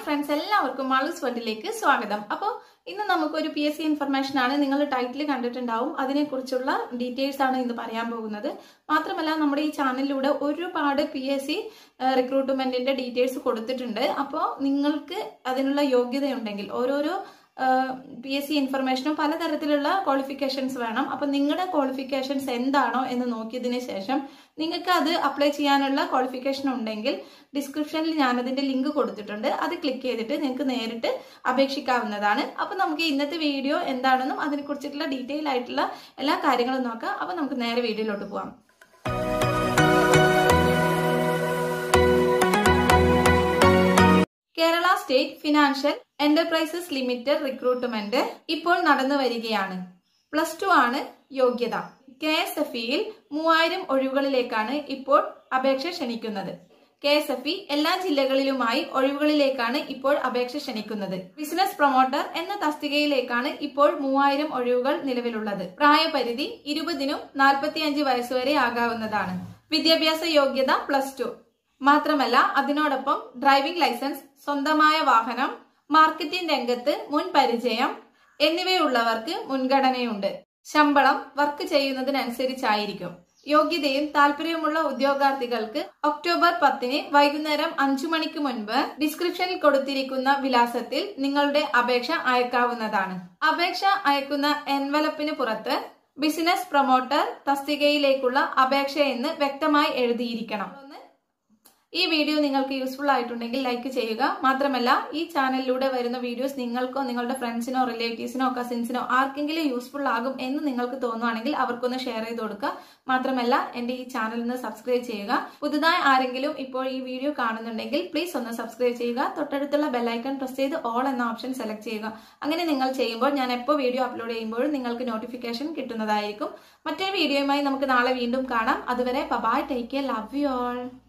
friends എല്ലാവർക്കും മാളൂസ് വേൾഡിലേക്ക് സ്വാഗതം അപ്പോൾ ഇന്ന് നമുക്കൊരു പി എസ് സി ഇൻഫർമേഷൻ ആണ് നിങ്ങൾ ടൈറ്റിൽ കണ്ടിട്ടുണ്ടാവും അതിനെക്കുറിച്ചുള്ള ഡീറ്റെയിൽസ് ആണ് ഇന്ന് പറയാൻ പോകുന്നത് മാത്രമല്ല നമ്മുടെ ഈ ചാനലിലൂടെ ഒരുപാട് പി എസ് സി റിക്രൂട്ട്മെന്റിന്റെ ഡീറ്റെയിൽസ് കൊടുത്തിട്ടുണ്ട് അപ്പോൾ നിങ്ങൾക്ക് അതിനുള്ള യോഗ്യതയുണ്ടെങ്കിൽ ഓരോരോ പി എസ് സി ഇൻഫർമേഷനും പലതരത്തിലുള്ള ക്വാളിഫിക്കേഷൻസ് വേണം അപ്പം നിങ്ങളുടെ ക്വാളിഫിക്കേഷൻസ് എന്താണോ എന്ന് നോക്കിയതിന് ശേഷം നിങ്ങൾക്ക് അത് അപ്ലൈ ചെയ്യാനുള്ള ക്വാളിഫിക്കേഷൻ ഉണ്ടെങ്കിൽ ഡിസ്ക്രിപ്ഷനിൽ ഞാനതിന്റെ ലിങ്ക് കൊടുത്തിട്ടുണ്ട് അത് ക്ലിക്ക് ചെയ്തിട്ട് നിങ്ങൾക്ക് നേരിട്ട് അപേക്ഷിക്കാവുന്നതാണ് അപ്പം നമുക്ക് ഇന്നത്തെ വീഡിയോ എന്താണെന്നും അതിനെക്കുറിച്ചിട്ടുള്ള ഡീറ്റെയിൽ ആയിട്ടുള്ള എല്ലാ കാര്യങ്ങളും നോക്കാം അപ്പം നമുക്ക് നേരെ വീഡിയോയിലോട്ട് പോവാം Kerala state financial enterprises limited recruitment ഇപ്പോൾ നടന്നു വരികയാണ് പ്ലസ് ടു ആണ് യോഗ്യത കെ എസ് എഫ് ഇയിൽ മൂവായിരം ഒഴിവുകളിലേക്കാണ് ഇപ്പോൾ അപേക്ഷ ക്ഷണിക്കുന്നത് കെ എസ് എഫ് ഇ എല്ലാ ജില്ലകളിലുമായി ഒഴിവുകളിലേക്കാണ് ഇപ്പോൾ അപേക്ഷ ക്ഷണിക്കുന്നത് ബിസിനസ് പ്രൊമോട്ടർ എന്ന തസ്തികയിലേക്കാണ് ഇപ്പോൾ മൂവായിരം ഒഴിവുകൾ നിലവിലുള്ളത് പ്രായപരിധി ഇരുപതിനും നാൽപ്പത്തിയഞ്ച് വയസ്സുവരെ ആകാവുന്നതാണ് വിദ്യാഭ്യാസ യോഗ്യത പ്ലസ് ടു മാത്രമല്ല അതിനോടൊപ്പം ഡ്രൈവിംഗ് ലൈസൻസ് സ്വന്തമായ വാഹനം മാർക്കറ്റിംഗ് രംഗത്ത് മുൻ പരിചയം എന്നിവയുള്ളവർക്ക് മുൻഗണനയുണ്ട് ശമ്പളം വർക്ക് ചെയ്യുന്നതിനനുസരിച്ചായിരിക്കും യോഗ്യതയും താല്പര്യവുമുള്ള ഉദ്യോഗാർത്ഥികൾക്ക് ഒക്ടോബർ പത്തിന് വൈകുന്നേരം അഞ്ചു മണിക്ക് മുൻപ് ഡിസ്ക്രിപ്ഷനിൽ കൊടുത്തിരിക്കുന്ന വിലാസത്തിൽ നിങ്ങളുടെ അപേക്ഷ അയക്കാവുന്നതാണ് അപേക്ഷ അയക്കുന്ന എൻവലപ്പിന് പുറത്ത് ബിസിനസ് പ്രൊമോട്ടർ തസ്തികയിലേക്കുള്ള അപേക്ഷ എന്ന് വ്യക്തമായി എഴുതിയിരിക്കണം ഈ വീഡിയോ നിങ്ങൾക്ക് യൂസ്ഫുൾ ആയിട്ടുണ്ടെങ്കിൽ ലൈക്ക് ചെയ്യുക മാത്രമല്ല ഈ ചാനലിലൂടെ വരുന്ന വീഡിയോസ് നിങ്ങൾക്കോ നിങ്ങളുടെ ഫ്രണ്ട്സിനോ റിലേറ്റീവ്സിനോ കസിൻസിനോ ആർക്കെങ്കിലും യൂസ്ഫുൾ ആകും എന്ന് നിങ്ങൾക്ക് തോന്നുവാണെങ്കിൽ അവർക്കൊന്ന് ഷെയർ ചെയ്ത് കൊടുക്കുക മാത്രമല്ല എന്റെ ഈ ചാനലിന് സബ്സ്ക്രൈബ് ചെയ്യുക പുതുതായി ആരെങ്കിലും ഇപ്പോൾ ഈ വീഡിയോ കാണുന്നുണ്ടെങ്കിൽ പ്ലീസ് ഒന്ന് സബ്സ്ക്രൈബ് ചെയ്യുക തൊട്ടടുത്തുള്ള ബെല്ലൈക്കൺ പ്രസ് ചെയ്ത് ഓൾ എന്ന ഓപ്ഷൻ സെലക്ട് ചെയ്യുക അങ്ങനെ നിങ്ങൾ ചെയ്യുമ്പോൾ ഞാൻ എപ്പോൾ വീഡിയോ അപ്ലോഡ് ചെയ്യുമ്പോഴും നിങ്ങൾക്ക് നോട്ടിഫിക്കേഷൻ കിട്ടുന്നതായിരിക്കും മറ്റൊരു വീഡിയോയുമായി നമുക്ക് നാളെ വീണ്ടും കാണാം അതുവരെ bye bye take care love you all